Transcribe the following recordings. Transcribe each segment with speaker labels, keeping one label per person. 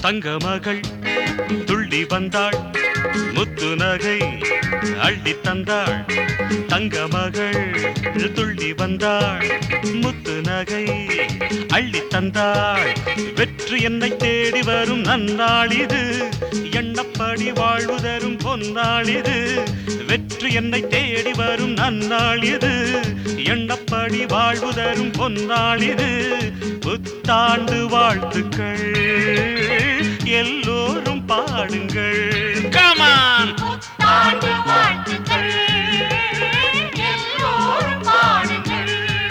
Speaker 1: தங்க மகள் துள்ளி வந்தாள் முத்து நகை அள்ளி தந்தாள் தங்க மகள் துள்ளி வந்தாள் முத்து நகை அள்ளி தந்தாள் வெற்றி என்னை தேடி வரும் நன்னாள் இது எண்ணப்படி வாழ்வு தரும் பொன்னாள் இது வெற்றி என்னை தேடி வரும் நன்னாள் இது எண்ணப்படி வாழ்வு தரும் பொன்னாள் இது புத்தாண்டு வாழ்த்துக்கள் எல்லோரும் பாடுங்கள் கமான்
Speaker 2: புத்தாண்டு வாழ்த்துக்கள் எல்லோரும் பாடுங்கள்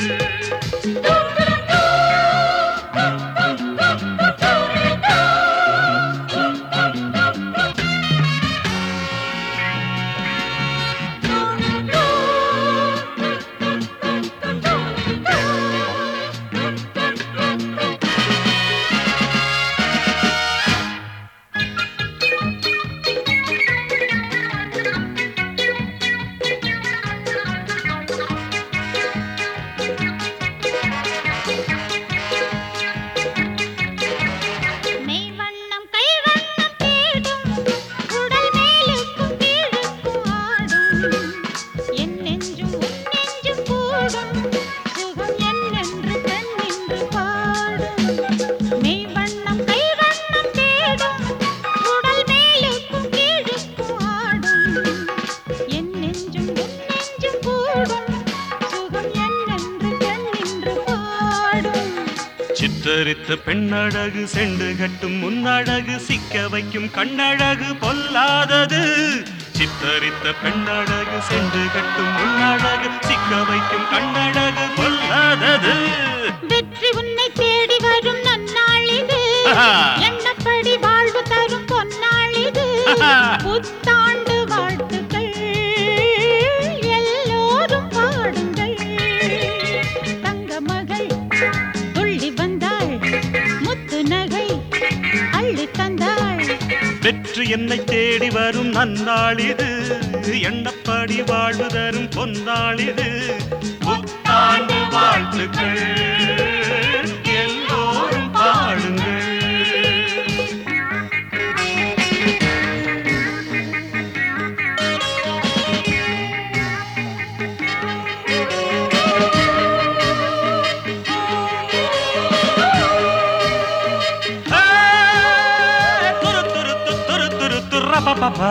Speaker 2: மெய் வண்ணம் கை வண்ணம் தேடும் உடல் மேலுக்கும் கீழுக்கும் ஆடும் என் நெஞ்சும் உன் நெஞ்சும் கூடும் சுகம் என்னென்று கண்ணென்று பாடும் மெய் வண்ணம் கை வண்ணம் தேடும் உடல் மேலுக்கும் கீழுக்கும் ஆடும் என் நெஞ்சும் உன் நெஞ்சும் கூடும் சுகம் என்னென்று கண்ணென்று பாடும்
Speaker 1: சித்தரித்த பெண்ணழகு செண்டு கட்டும் முன்னழகு சிக்க வைக்கும் கண்ணழகு பொல்லாதது சித்தரித்த பெண்ணழகு செண்டு கட்டும் முன்னழகு சிக்க வைக்கும் கண்ணழகு பொல்லாதது
Speaker 2: வெற்றி உன்னை தேடி வரும் நன்னாள் இது
Speaker 1: ஆஹா.
Speaker 2: எண்ணப்படி வாழ்வு தரும் பொன்னாள் இது
Speaker 1: ஆஹா.
Speaker 2: புத்தாண்டு வாழ்த்துக்கள் எல்லோரும் பாடுங்கள் தங்க மகள் துள்ளி வந்தாள் முத்து நகை அள்ளி தந்தாள்
Speaker 1: வெற்றி என்னை தேடி வரும் நன்னாள் இது எண்ணப்படி வாழ்வு தரும் பொன்னாள் இது புத்தாண்டு வாழ்த்துக்கள் எல்லோரும் பாடுங்கள் ஆ, துரு துரு து, துரு துரு துர்ரபபபா.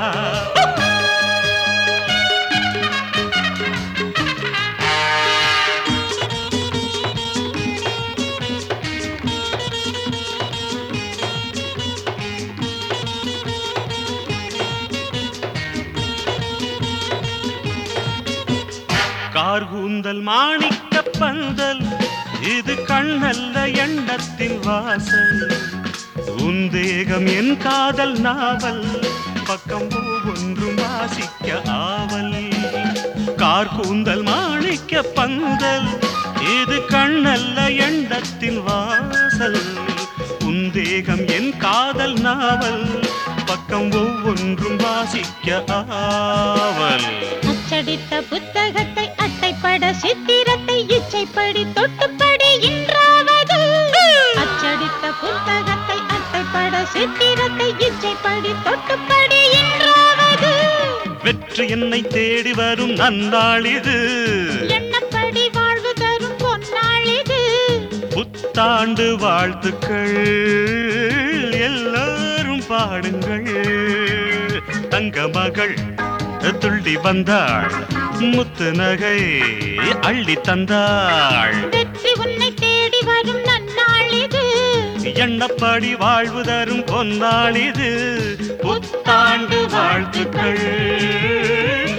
Speaker 1: கார்கூந்தல் மாணிக்க பந்தல் இது கண்ணல்ல எண்ணத்தின் வாசல் உன் தேகம் என் காதல் நாவல் பக்கம் ஒவ்வொன்றும் வாசிக்க ஆவல் கார்கூந்தல் மாணிக்க பந்தல் இது கண்ணல்ல எண்ணத்தின் வாசல் உன் தேகம் என் காதல் நாவல் பக்கம் ஒவ்வொன்றும் வாசிக்க ஆவல்
Speaker 2: அச்சடித்த புத்தகத்தை அட்டைப்பட சித்திரத்தை இச்சைப்படி தொட்டுப்படி இன்றாவது அச்சடித்த புத்தகத்தை அட்டைப்பட சித்திரத்தை இச்சைப்படி தொட்டுப்படி இன்றாவது
Speaker 1: வெற்றி என்னை தேடி வரும் நன்னாள் இது
Speaker 2: எண்ணப்படி வாழ்வு தரும் பொன்னாள் இது
Speaker 1: புத்தாண்டு வாழ்த்துக்கள் எல்லாரும் பாடுங்கள் தங்க மகள் துள்ளி வந்தாள் முத்து நகை அள்ளி தந்தாள்
Speaker 2: வெற்றி உன்னை தேடி வரும் நன்னாள் இது
Speaker 1: எண்ணப்படி வாழ்வு தரும் பொன்னாள் இது புத்தாண்டு வாழ்த்துக்கள்